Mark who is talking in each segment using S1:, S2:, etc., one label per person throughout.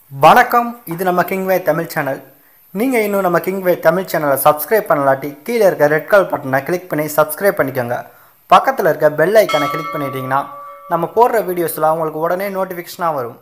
S1: வணக்கம் இது நம்ம கிங்வே தமிழ் சேனல் நீங்கள் இன்னும் நம்ம கிங்வே தமிழ் சேனலை சப்ஸ்கிரைப் பண்ணலாட்டி கீழே இருக்க ரெட் கலர் பட்டனை கிளிக் பண்ணி சப்ஸ்கிரைப் பண்ணிக்கோங்க பக்கத்தில் இருக்க பெல் ஐக்கானை கிளிக் பண்ணிட்டீங்கன்னா நம்ம போடுற வீடியோஸ்லாம் உங்களுக்கு உடனே நோட்டிஃபிகேஷனாக வரும்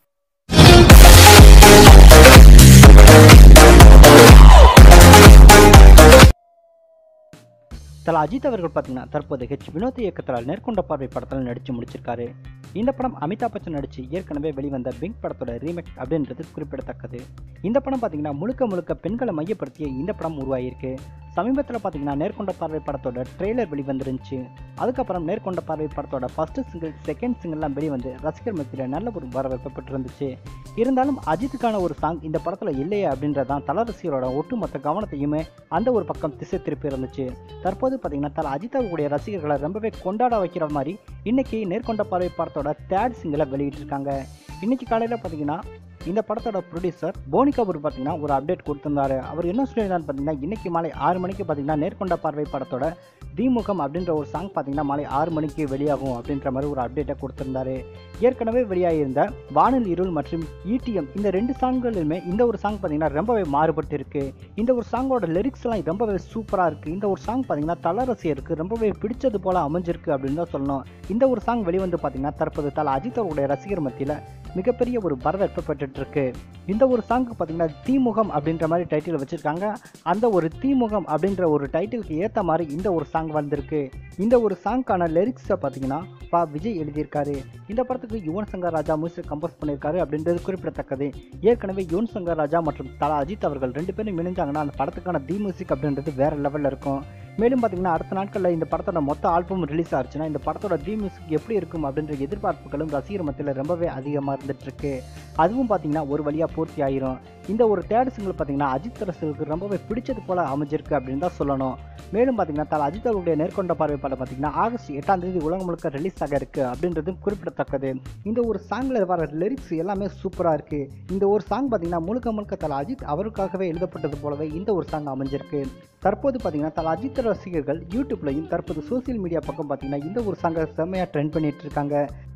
S2: தல அஜித் அவர்கள் பார்த்தீங்கன்னா தற்போது ஹெச் வினோத் இயக்கத்தில் நேர்கொண்ட பார்வை படத்தில் நடித்து முடிச்சிருக்காரு இந்த படம் அமிதாப் பச்சன் நடித்து ஏற்கனவே வெளிவந்த பிங்க் படத்தோட ரீமேக் அப்படின்றது குறிப்பிடத்தக்கது இந்த படம் பார்த்தீங்கன்னா முழுக்க முழுக்க பெண்களை மையப்படுத்திய இந்த படம் உருவாகியிருக்கு சமீபத்தில் பார்த்தீங்கன்னா நேர்கொண்ட பார்வை படத்தோட ட்ரெய்லர் வெளிவந்துருந்துச்சு அதுக்கப்புறம் நேர்கொண்ட பார்வை படத்தோட ஃபர்ஸ்ட் சிங்கிள் செகண்ட் சிங்கிள்லாம் வெளிவந்து ரசிகர் மத்தியில் நல்ல ஒரு வரவேற்பு பெற்றிருந்துச்சு இருந்தாலும் அஜித்துக்கான ஒரு சாங் இந்த படத்தில் இல்லையே அப்படின்றதான் தல ரசிகரோட ஒட்டுமொத்த கவனத்தையுமே அந்த ஒரு பக்கம் திசை திருப்பி இருந்துச்சு தற்போது பார்த்தீங்கன்னா தல அஜித் அவர்களுடைய ரசிகர்களை ரொம்பவே கொண்டாட வைக்கிற மாதிரி இன்னைக்கு நேர்கொண்ட பார்வை படத்தோட தேர்ட் சிங்கிளை வெளியிட்டிருக்காங்க இன்னைக்கு காலையில் பார்த்தீங்கன்னா இந்த படத்தோட ப்ரொடியூசர் போனி கபூர் பார்த்தீங்கன்னா ஒரு அப்டேட் கொடுத்திருந்தாரு அவர் என்ன சொல்லியிருந்தாரு பார்த்தீங்கன்னா இன்னைக்கு மாலை ஆறு மணிக்கு பார்த்தீங்கன்னா நேர்கொண்ட பார்வை படத்தோட திமுகம் அப்படின்ற ஒரு சாங் பார்த்தீங்கன்னா மாலை ஆறு மணிக்கு வெளியாகும் அப்படின்ற மாதிரி ஒரு அப்டேட்டை கொடுத்திருந்தாரு ஏற்கனவே வெளியாகியிருந்த வானில் இருள் மற்றும் ஈடிஎம் இந்த ரெண்டு சாங்குகளுமே இந்த ஒரு சாங் பார்த்தீங்கன்னா ரொம்பவே மாறுபட்டு இருக்கு இந்த ஒரு சாங்கோட லிரிக்ஸ் எல்லாம் ரொம்பவே சூப்பராக இருக்கு இந்த ஒரு சாங் பார்த்தீங்கன்னா தல ரசிகருக்கு ரொம்பவே பிடிச்சது போல அமைஞ்சிருக்கு அப்படின்னு தான் சொல்லணும் இந்த ஒரு சாங் வெளிவந்து பார்த்தீங்கன்னா தற்போது தல அஜித் அவருடைய ரசிகர் மத்தியில் மிகப்பெரிய ஒரு வரவேற்பு பெற்றுட்டு இருக்கு இந்த ஒரு சாங்க்கு பார்த்தீங்கன்னா தீமுகம் அப்படின்ற மாதிரி டைட்டில் வச்சிருக்காங்க அந்த ஒரு தீமுகம் அப்படின்ற ஒரு டைட்டிலுக்கு ஏற்ற மாதிரி இந்த ஒரு சாங் வந்திருக்கு இந்த ஒரு சாங்க்கான லிரிக்ஸை பார்த்தீங்கன்னா பா விஜய் எழுதியிருக்காரு இந்த படத்துக்கு யுவன் சங்கர் ராஜா மியூசிக் கம்போஸ் பண்ணியிருக்காரு அப்படின்றது குறிப்பிடத்தக்கது ஏற்கனவே யுவன் சங்கர் ராஜா மற்றும் தலா அஜித் அவர்கள் ரெண்டு பேரும் இணைஞ்சாங்கன்னா அந்த படத்துக்கான தி மியூசிக் அப்படின்றது வேற லெவலில் இருக்கும் மேலும் பார்த்தீங்கன்னா அடுத்த நாட்களில் இந்த படத்தோட மொத்த ஆல்பம் ரிலீஸ் ஆச்சுன்னா இந்த படத்தோட தி மியூசிக் எப்படி இருக்கும் அப்படின்ற எதிர்பார்ப்புகளும் ரசிகர் மத்தியில் ரொம்பவே அதிகமாக இருந்துட்டு இருக்கு அதுவும் பார்த்தீங்கன்னா ஒரு வழியாக பூர்த்தி ஆயிரும் இந்த ஒரு தேர்ட் சிங்கிள் பார்த்தீங்கன்னா அஜித் ரசிகர்களுக்கு ரொம்பவே பிடிச்சது போல அமைஞ்சிருக்கு அப்படின்னு தான் சொல்லணும் மேலும் பார்த்தீங்கன்னா தல அஜித் அவருடைய நேர்கொண்ட பார்வை படம் பார்த்தீங்கன்னா ஆகஸ்ட் எட்டாம் தேதி உலகம் முழுக்க ரிலீஸ் ஆக இருக்கு அப்படின்றதும் குறிப்பிடத்தக்கது இந்த ஒரு சாங்கில் வர லிரிக்ஸ் எல்லாமே சூப்பராக இருக்கு இந்த ஒரு சாங் பார்த்தீங்கன்னா முழுக்க முழுக்க தல அஜித் அவருக்காகவே எழுதப்பட்டது போலவே இந்த ஒரு சாங் அமைஞ்சிருக்கு தற்போது பார்த்தீங்கன்னா தல அஜித் ரசிகர்கள் யூடியூப்லையும் தற்போது சோசியல் மீடியா பக்கம் பார்த்தீங்கன்னா இந்த ஒரு சாங்கை செம்மையாக ட்ரெண்ட் பண்ணிட்டு இருக்காங்க